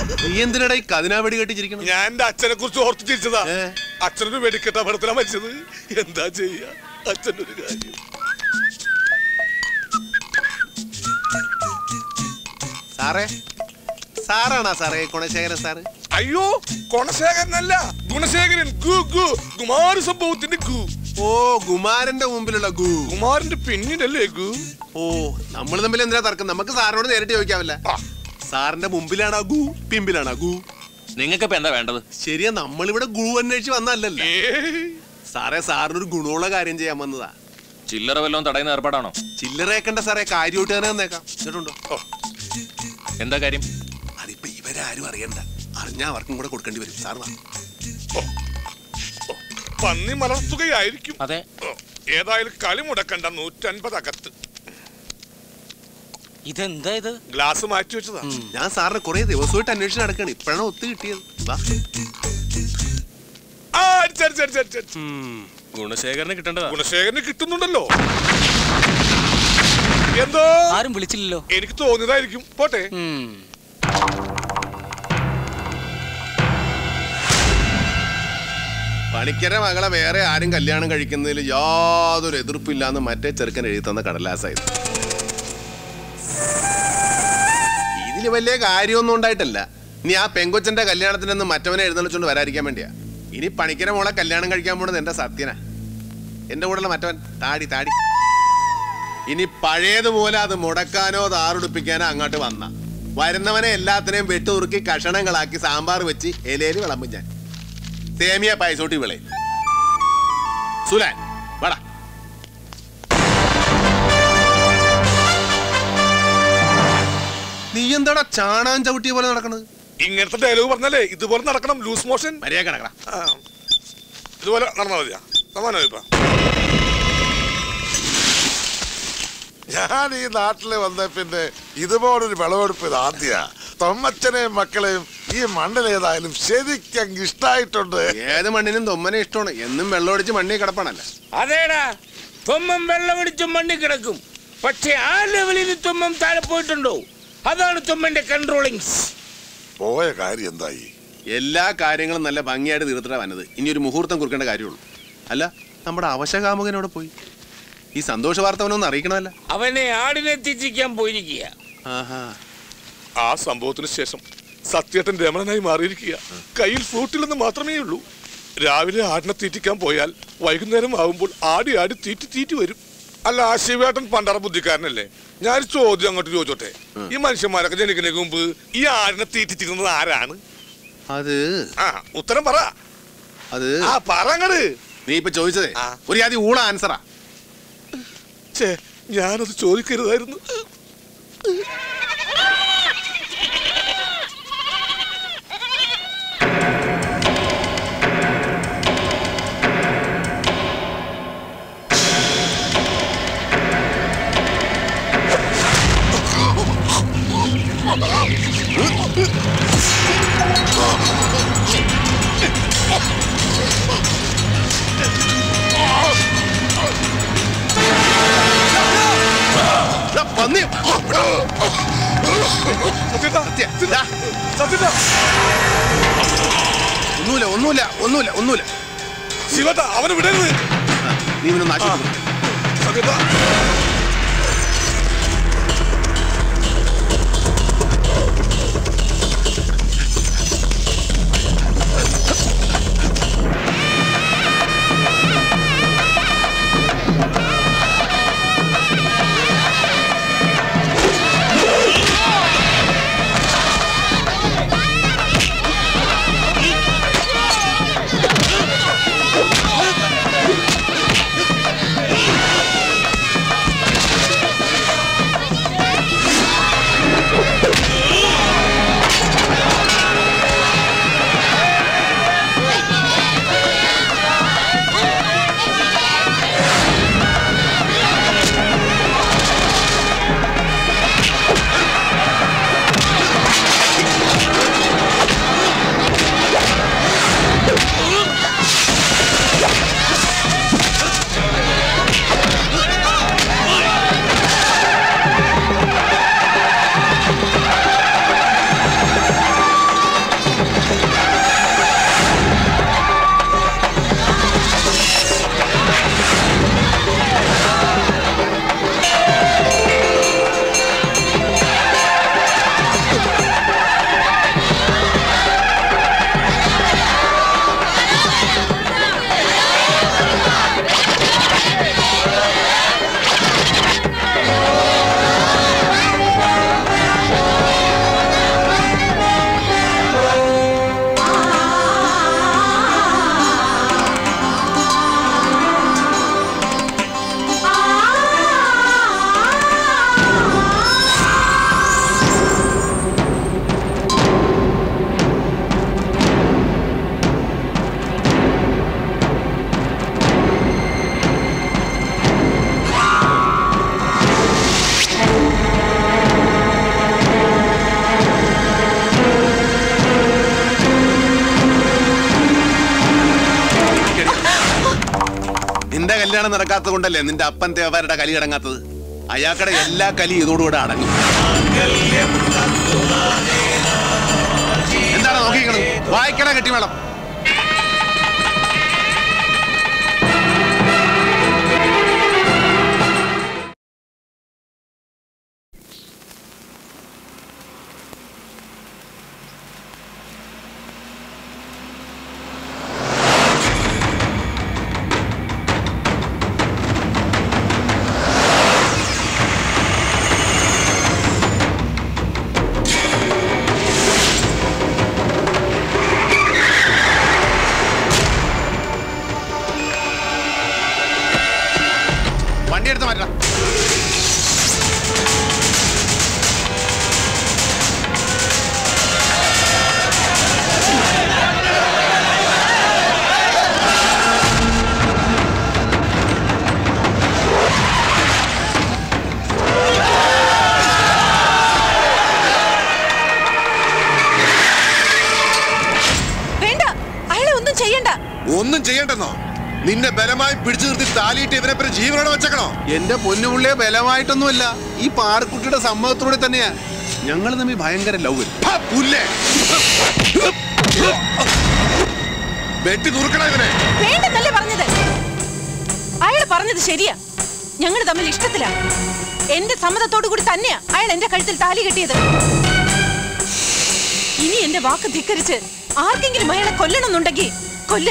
നീ എന്തിനടാ ഈ കതിനാ വെടി കെട്ടിച്ചിരിക്കണം ഞാൻ എന്റെ അച്ഛനെ കുറിച്ച് ഓർത്ത് ചിരിച്ചതാ ഏ? അച്ഛനൊരു വെടിക്കെട്ട അപകടത്തിലാ മരിച്ചത് എന്താ ചെയ്യാ അച്ഛൻ്റെ ഒരു കാര്യം സാറേ സാറാണാ സാറേ ഗുണശേഖരൻ സാറ് അയ്യോ കൊണശേഖരനല്ല ഗുണശേഖരൻ ഗു ഗു കുമാര സംഭവത്തിന്റെ ഗു ഓ കുമാരന്റെ മുമ്പിലുള്ള ഗു കുമാരന്റെ പിന്നിലല്ലേ ഗു ഓ നമ്മൾ തമ്മിൽ എന്തിനാ തർക്കം നമുക്ക് സാറിനോട് നേരിട്ട് ചോദിക്കാമല്ല ആ. സാറിന്റെ മുമ്പിലാണോ ഗു പിമ്പിലാണോ ഗു നിങ്ങൾക്ക് ഇപ്പൊ എന്താ വേണ്ടത് ശരിയാ നമ്മളിവിടെ ഗു അന്വേഷിച്ച് വന്നല്ലല്ലോ ഏയ്. സാറേ സാറിനൊരു ഗുണമുള്ള കാര്യം ചെയ്യാൻ വന്നതാ ചില്ലറ വല്ലതും തടയുന്ന ഏർപ്പാടാണോ ചില്ലറേക്കണ്ട സാറേ കാര്യമായിട്ട് തന്നെ വന്നേക്കാം കേട്ടുണ്ടോ ഓ, എന്താ കാര്യം അതിപ്പോ ഇവരാരും അറിയണ്ട അറിഞ്ഞാ അവർക്കും കൂടെ കൊടുക്കേണ്ടി വരും സാർ വാ. ഓ, ഓ, പന്നി മലർത്തുകയായിരിക്കും അതെ ഓ, ഏതായാലും കളി മുടക്കണ്ട നൂറ്റൻപത് അകത്ത് ഇതെന്താ ഇത് ഗ്ലാസ് മാറ്റി വെച്ചതാ ഞാൻ സാറിന് കുറെ ദിവസമായിട്ട് അന്വേഷണം നടക്കാണ് ഇപ്പഴാണ് ഒത്തു കിട്ടിയത് വാ. ആ അടിച്ച് അടിച്ച് അടിച്ച് അടിച്ച് അടിച്ച്. ഗുണശേഖരന് കിട്ടേണ്ടതാ ഗുണശേഖരന് കിട്ടുന്നുണ്ടല്ലോ എന്തോ ആരും വിളിച്ചില്ലല്ലോ എനിക്ക് തോന്നിയതായിരിക്കും പോട്ടെ ഉം. പണിക്കര മകളെ വേറെ ആരും കല്യാണം കഴിക്കുന്നതിൽ യാതൊരു എതിർപ്പില്ലാന്ന് മറ്റേ ചെറുക്കൻ എഴുതി തന്ന കടലാസായത് ഇതില് വലിയ കാര്യമൊന്നും ഉണ്ടായിട്ടല്ല ഇനി ആ പെങ്കൊച്ചന്റെ കല്യാണത്തിനൊന്ന് മറ്റവനെ എഴുന്നള്ളിച്ചോണ്ട് വരാതിരിക്കാൻ വേണ്ടിയാ ഇനി പണിക്കര മോളെ കല്യാണം കഴിക്കാൻ പോണത് എന്റെ സത്യനാ എന്റെ കൂടെയുള്ള മറ്റവൻ താടി താടി ഇനി പഴയതുപോലെ അത് മുടക്കാനോ താറുടിപ്പിക്കാനോ അങ്ങോട്ട് വന്ന വരുന്നവനെ എല്ലാത്തിനെയും വെട്ടുറുക്കി കഷണങ്ങളാക്കി സാമ്പാർ വെച്ച് ഇലയിൽ വിളമ്പും ഞാൻ സേമിയ പായസോട്ടി വിളെ സുലാൻ വട നീ എന്താടാ ചാണാൻ ചവിട്ടിയ പോലെ നടക്കണത് ഇങ്ങനത്തെ ഡയലോഗ് പറഞ്ഞാലേ ഇതുപോലെ നടക്കണം ലൂസ് മോഷൻ മര്യാദ കിടക്കടാ ഇതുപോലെ നടന്നാ മതിയാ സമാനോ ഇപ്പൊ ഞാൻ ഈ നാട്ടില് വന്ന പിന്നെ ഇതുപോലൊരു വിളവെടുപ്പ് ഇത് ആദ്യ തൊമ്മച്ചനെയും മക്കളെയും ഈ മണ്ണിലേതായാലും ശരിക്കും ഇഷ്ടായിട്ടുണ്ട് ഏത് മണ്ണിനും തൊമ്മനെ ഇഷ്ടമാണ് എന്നും വെള്ളമടിച്ച് മണ്ണി കിടപ്പാണല്ല അതേടാ തുമ്മം വെള്ളമടിച്ചും മണ്ണി കിടക്കും പക്ഷെ ആ ലെവലിൽ തുമ്മം താഴെ പോയിട്ടുണ്ടോ അതാണ് തുമ്മന്റെ കൺട്രോളിങ്സ് പോയ കാര്യം എന്തായി എല്ലാ കാര്യങ്ങളും നല്ല ഭംഗിയായിട്ട് തീർത്തിട്ടാ വന്നത് ഇനി ഒരു മുഹൂർത്തം കുറിക്കേണ്ട കാര്യമുള്ളൂ അല്ല നമ്മുടെ അവശകാമുകനോട് പോയി ഈ സന്തോഷ വാർത്ത അവനൊന്ന് അറിയിക്കണമല്ല അവനെ ആടിനെ തിരിച്ചിക്കാൻ പോയിരിക്കുക ആഹാ ആ സംഭവത്തിന് ശേഷം സത്യേട്ടൻ രമണനായി മാറിയിരിക്കുക കയ്യിൽ ഫ്രൂട്ടില്ലെന്ന് മാത്രമേ ഉള്ളൂ രാവിലെ ആടിനെ തീറ്റിക്കാൻ പോയാൽ വൈകുന്നേരം ആകുമ്പോൾ ആടി ആടി തീറ്റി തീറ്റി വരും അല്ല ആ ശിവേട്ടൻ പണ്ടറ ബുദ്ധിക്കാരനല്ലേ ഞാൻ ചോദ്യം അങ്ങോട്ട് ചോദിച്ചോട്ടെ ഈ മനുഷ്യന്മാരൊക്കെ ജനിക്കുന്നതിന് മുമ്പ് ഈ ആടിനെ തീറ്റിച്ചിരുന്നത് ആരാണ് അത് ആ ഉത്തരം പറ അത് ആ പറങ്ങട് നീ ഇപ്പൊ ചോദിച്ചതേ ആ. ഒരു ആദ്യം ഊള ആൻസറാ ഛേ ഞാനത് ചോദിക്കരുതായിരുന്നു ദാ, പന്നി സത്യേട്ടാ സത്യ, ദാ, സത്യേട്ടാ ഒന്നുമില്ല ഒന്നുമില്ല ഒന്നുമില്ല ഒന്നുമില്ല ശിവേട്ടാ അവനെ വിടരുത് ആ, നീ ഇവനൊന്ന് ആശുപത്രി സത്യേട്ടാ കല്യാണം നടക്കാത്തത് കൊണ്ടല്ലേ നിന്റെ അപ്പൻ തേവാരുടെ കലി അടങ്ങാത്തത് അയാക്കടെ എല്ലാ കലി ഇതോടുകൂടെ അടങ്ങും എന്താണ് നോക്കിക്കണത് വായിക്കണ കെട്ടിമേളം വണ്ടി എടുത്ത് മാറ്റണം വേണ്ട അയാളെ ഒന്നും ചെയ്യണ്ട ഒന്നും ചെയ്യണ്ടെന്നോ നിന്നെ ബലമായി പിടിച്ചു നിർത്തി താലിയിട്ട് ഇവനെ പിന്നെ ജീവനോടെ വെച്ചേക്കണോ എന്റെ പൊന്നുപുള്ളിയെ ബലമായിട്ടൊന്നുമല്ല ഈ പാറക്കുട്ടിയുടെ സമ്മതത്തോടെ തന്നെയാ ഞങ്ങൾ തമ്മിൽ ഭയങ്കര ലവ് ഹാ, പുല്ലേ വെട്ടി നുറുക്കണ ഇവനെ വേണ്ടെന്നല്ലേ പറഞ്ഞത് അയാൾ പറഞ്ഞത് ശരിയാ ഞങ്ങൾ തമ്മിൽ ഇഷ്ടത്തിലാ എന്റെ സമ്മതത്തോടു കൂടി തന്നെയാ അയാൾ എന്റെ കഴുത്തിൽ താലി കെട്ടിയത് ഇനി എന്റെ വാക്ക് ധിക്കരിച്ച് ആർക്കെങ്കിലും അയാളെ കൊല്ലണമെന്നുണ്ടെങ്കിൽ കൊല്ല്